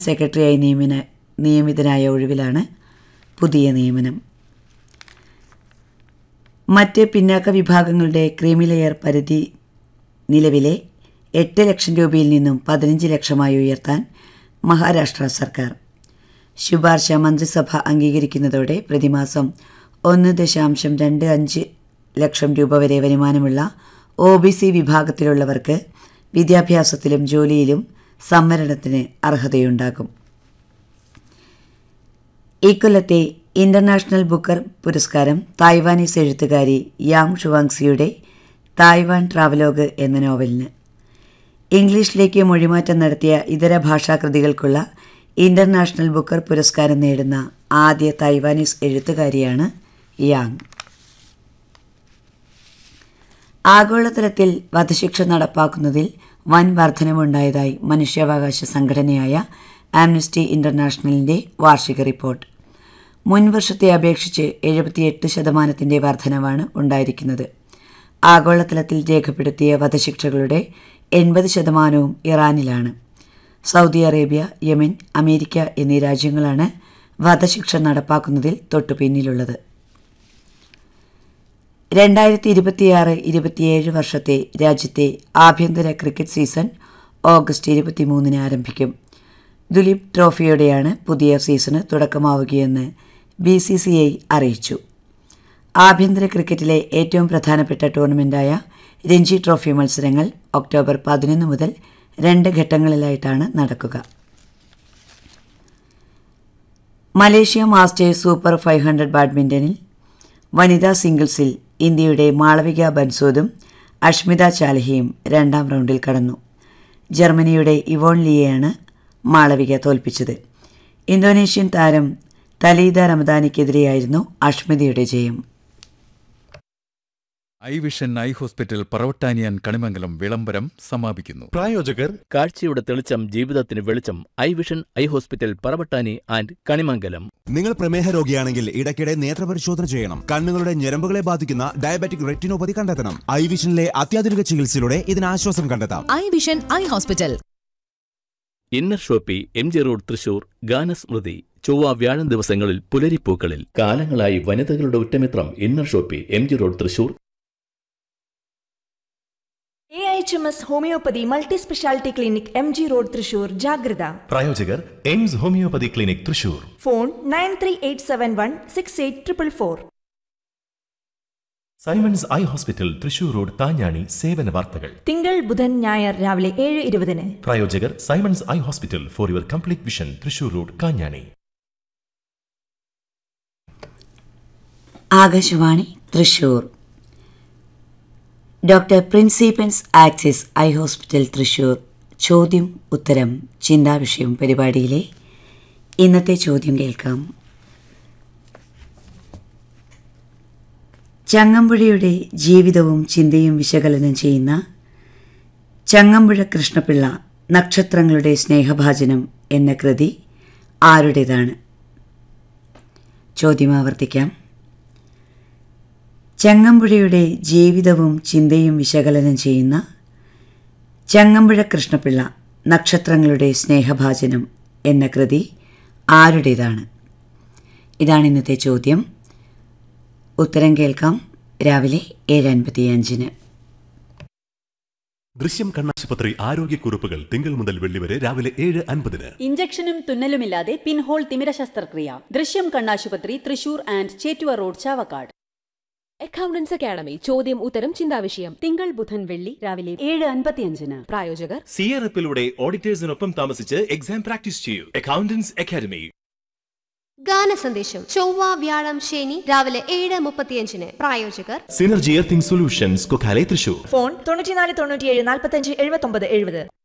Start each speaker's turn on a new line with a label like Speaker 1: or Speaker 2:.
Speaker 1: സെക്രട്ടറിയായി നിയമന നിയമിതനായ ഒഴിവിലാണ് പുതിയ നിയമനം മറ്റ് പിന്നാക്ക വിഭാഗങ്ങളുടെ ക്രീമി ലെയർ പരിധി നിലവിലെ എട്ട് ലക്ഷം രൂപയിൽ നിന്നും പതിനഞ്ച് ലക്ഷമായി ഉയർത്താൻ മഹാരാഷ്ട്ര സർക്കാർ ശുപാർശ മന്ത്രിസഭ അംഗീകരിക്കുന്നതോടെ പ്രതിമാസം ഒന്ന് ദശാംശം രണ്ട് അഞ്ച് ലക്ഷം രൂപ വരെ വരുമാനമുള്ള ഒ ബി സി വിഭാഗത്തിലുള്ളവർക്ക് വിദ്യാഭ്യാസത്തിലും ജോലിയിലും സംവരണത്തിന് അർഹതയുണ്ടാകും ഇക്കൊല്ലത്തെ ഇന്റർനാഷണൽ ബുക്കർ പുരസ്കാരം തായ്വാനീസ് എഴുത്തുകാരി യാങ് ഷുവാങ്സിയുടെ തായ്വാൻ ട്രാവലോഗ് എന്ന നോവലിന് ഇംഗ്ലീഷിലേക്ക് മൊഴിമാറ്റം നടത്തിയ ഇതര ഭാഷാകൃതികൾക്കുള്ള ഇന്റർനാഷണൽ ബുക്കർ പുരസ്കാരം നേടുന്ന ആദ്യ തായ്വാനീസ് എഴുത്തുകാരിയാണ് യാങ് ആഗോളതലത്തിൽ വധശിക്ഷ നടപ്പാക്കുന്നതിൽ വൻ വർധനവുണ്ടായതായി മനുഷ്യാവകാശ സംഘടനയായ ആംനസ്റ്റി ഇന്റർനാഷണലിന്റെ വാർഷിക റിപ്പോർട്ട് മുൻ വർഷത്തെ അപേക്ഷിച്ച് എഴുപത്തിയെട്ട് ശതമാനത്തിന്റെ വർധനവാണ് ഉണ്ടായിരിക്കുന്നത് ആഗോളതലത്തിൽ രേഖപ്പെടുത്തിയ വധശിക്ഷകളുടെ എൺപത് ശതമാനവും ഇറാനിലാണ് സൗദി അറേബ്യ യമൻ അമേരിക്ക എന്നീ രാജ്യങ്ങളാണ് വധശിക്ഷ നടപ്പാക്കുന്നതിൽ തൊട്ടുപിന്നിലുള്ളത് രണ്ടായിരത്തി ഇരുപത്തിയാറ് ഇരുപത്തിയേഴ് വർഷത്തെ രാജ്യത്തെ ആഭ്യന്തര ക്രിക്കറ്റ് സീസൺ ഓഗസ്റ്റ് ഇരുപത്തിമൂന്നിന് ആരംഭിക്കും ദുലീപ് ട്രോഫിയോടെയാണ് പുതിയ സീസണ് തുടക്കമാവുകയെന്ന് ബി സി സി ഐ അറിയിച്ചു ആഭ്യന്തര ക്രിക്കറ്റിലെ ഏറ്റവും പ്രധാനപ്പെട്ട ടൂർണമെന്റായ രഞ്ജി ട്രോഫി മത്സരങ്ങൾ ഒക്ടോബർ പതിനൊന്ന് മുതൽ രണ്ട് ഘട്ടങ്ങളിലായിട്ടാണ് നടക്കുക Malaysia masters super five hundred ബാഡ്മിൻ്റണിൽ വനിതാ സിംഗിൾസിൽ ഇന്ത്യയുടെ മാളവിക ബൻസോദും അഷ്മിത ചാലഹിയും രണ്ടാം റൗണ്ടിൽ കടന്നു ജർമ്മനിയുടെ ഇവോൺ ലിയെയാണ് മാളവിക തോൽപ്പിച്ചത് ഇന്തോനേഷ്യൻ താരം തലീദ റമദാനിക്കെതിരെയായിരുന്നു അഷ്മിതയുടെ ജയം
Speaker 2: ഐ വിഷൻ ഐ ഹോസ്പിറ്റൽ പറവട്ടാനിയാൻ കണിമംഗലം വിളംബരം സമാപിക്കുന്നു
Speaker 3: പ്രായോജകർ
Speaker 4: കാഴ്ചയുടെ തെളിച്ചം ജീവിതത്തിന് വെളിച്ചം eye vision eye hospital Paravattani and Kanimangalam
Speaker 3: നിങ്ങൾ പ്രമേഹ രോഗിയാണെങ്കിൽ ഇടയ്ക്കിടെ നേത്രപരിശോധന ചെയ്യണം കണ്ണുകളുടെ ഞരമ്പുകളെ ബാധിക്കുന്ന ഡയബറ്റിക് റെറ്റിനോപ്പതി കണ്ടെത്തണം ഐ വിഷനിലെ അത്യാധുനിക ചികിത്സയിലൂടെ ഇതിന് ആശ്വാസം കണ്ടെത്താം
Speaker 5: eye vision eye hospital
Speaker 4: inner shoppe M G road Thrissur ഗാനസ്മൃതി ചൊവ്വ വ്യാഴം ദിവസങ്ങളിൽ പുലരിപ്പൂക്കളിൽ കാലങ്ങളായി വനിതകളുടെ ഉറ്റമിത്രം inner shoppe M G road Thrissur
Speaker 6: A H M S homeopathy multi speciality clinic M G road Thrissur ജാഗ്രത
Speaker 7: പ്രായോജകർ Aims homeopathy clinic Thrissur
Speaker 6: phone nine three eight seven one six eight triple four
Speaker 7: Simons eye hospital Thrissur road Thanjani സേവന വാർത്തകൾ
Speaker 6: തിങ്കൾ ബുധൻ ഞായർ രാവിലെ ഏഴ് ഇരുപതിന്
Speaker 7: പ്രായോജകർ Simons eye hospital for your complete vision Thrissur road Kanjani
Speaker 1: Akashvani Thrissur doctor പ്രിൻസിപ്പൻസ് ആക്സിസ് ഐ ഹോസ്പിറ്റൽ തൃശൂർ ചോദ്യം ഉത്തരം ചിന്താവിഷയം പരിപാടിയിലെ ഇന്നത്തെ ചോദ്യം കേൾക്കാം ചങ്ങമ്പുഴയുടെ ജീവിതവും ചിന്തയും വിശകലനം ചെയ്യുന്ന ചങ്ങമ്പുഴ കൃഷ്ണപിള്ള നക്ഷത്രങ്ങളുടെ സ്നേഹഭാജനം എന്ന കൃതി ആരുടേതാണ് ചോദ്യം ആവർത്തിക്കാം ചങ്ങമ്പുഴയുടെ ജീവിതവും ചിന്തയും വിശകലനം ചെയ്യുന്ന ചങ്ങമ്പുഴ കൃഷ്ണപിള്ള നക്ഷത്രങ്ങളുടെ സ്നേഹഭാജനം എന്ന കൃതി ആരുടേതാണ് ഇതാണ് ഇന്നത്തെ ചോദ്യം ഉത്തരം കേൾക്കാം രാവിലെ ഏഴ് അൻപത്തിയഞ്ചിന്
Speaker 8: ദൃശ്യം കണ്ണാശുപത്രി ആരോഗ്യക്കുറിപ്പുകൾ തിങ്കൾ മുതൽ വെള്ളി വരെ രാവിലെ ഏഴ് അൻപതിന്
Speaker 9: ഇഞ്ചക്ഷനും തുന്നലുമില്ലാതെ പിൻഹോൾ തിമിര ശസ്ത്രക്രിയ ദൃശ്യം കണ്ണാശുപത്രി Thrissur and Chettuva road Chavakkad
Speaker 10: accountants academy ചോദ്യം ഉത്തരം ചിന്താവിഷയം
Speaker 9: തിങ്കൾ ബുധൻ വെള്ളി രാവിലെ ഏഴ് അൻപത്തിയഞ്ചിന്
Speaker 10: പ്രായോജകർ
Speaker 7: സി ആർ എഫിലൂടെ ഓഡിറ്റേഴ്സിനൊപ്പം താമസിച്ച് എക്സാം പ്രാക്ടീസ് ചെയ്യൂ അക്കൗണ്ടൻസ് അക്കാദമി
Speaker 11: ഗാന സന്ദേശം ചൊവ്വ വ്യാഴം ശനി രാവിലെ ഏഴ് മുപ്പത്തിയഞ്ചിന് പ്രായോജകർ
Speaker 7: synergy earthing solutions Kokkale Thrissur
Speaker 6: phone തൊണ്ണൂറ്റിനാല് തൊണ്ണൂറ്റിയേഴ് നാൽപ്പത്തഞ്ച് എഴുപത്തൊമ്പത് എഴുപത്